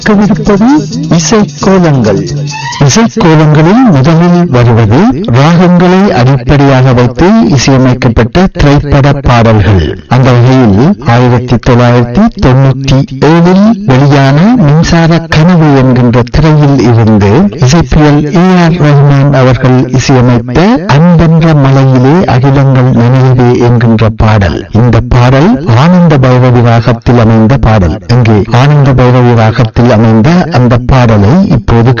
கவிருப்பது இசைக்கோலங்கள் இசைக்கோலங்களில் முதலில் வருவது ராகங்களை அடிப்படையாக வைத்து இசையமைக்கப்பட்ட திரைப்பட பாடல்கள் அந்த வகையில் ஆயிரத்தி தொள்ளாயிரத்தி தொண்ணூற்றி ஏழில் வெளியான மின்சார கனவு என்கின்ற திரையில் இருந்து இசைப்பியல் ஏ ஆர் ரஹ்மான் அவர்கள் இசையமைத்த அன்பென்ற மலையிலே அகிலங்கள் நினைவே என்கின்ற பாடல் இந்த பாடல் ஆனந்த பைரவி ராகத்தில் அமைந்த பாடல் இங்கே ஆனந்த பைரவி ராகத்தில் அமைந்த அந்த பாடலை இப்போது